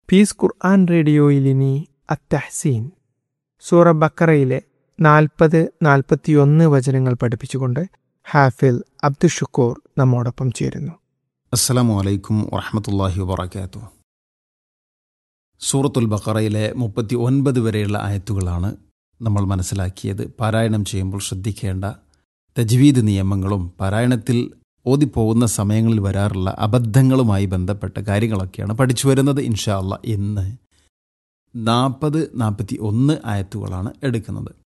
piece ഖുർആൻ റേഡിയോയിൽ ഇനി അത്തഹ്സീൻ സൂറ ബക്കറയിലെ നാൽപ്പത് നാൽപ്പത്തിയൊന്ന് വചനങ്ങൾ പഠിപ്പിച്ചുകൊണ്ട് ഹാഫിൽ അബ്ദുഷുക്കൂർ നമ്മോടൊപ്പം ചേരുന്നു അസ്സലാമു അലൈക്കും വറഹമത്തല്ലാഹി വബർക്കാത്തു സൂറത്തുൽ ബഖറയിലെ മുപ്പത്തി ഒൻപത് വരെയുള്ള ആയത്തുകളാണ് നമ്മൾ മനസ്സിലാക്കിയത് പാരായണം ചെയ്യുമ്പോൾ ശ്രദ്ധിക്കേണ്ട തജ്വീദ് നിയമങ്ങളും പാരായണത്തിൽ ഓതിപ്പോകുന്ന സമയങ്ങളിൽ വരാറുള്ള അബദ്ധങ്ങളുമായി ബന്ധപ്പെട്ട കാര്യങ്ങളൊക്കെയാണ് പഠിച്ചു വരുന്നത് ഇൻഷാ അല്ല ഇന്ന് നാൽപ്പത് നാൽപ്പത്തി ഒന്ന് ആയത്തുകളാണ് എടുക്കുന്നത്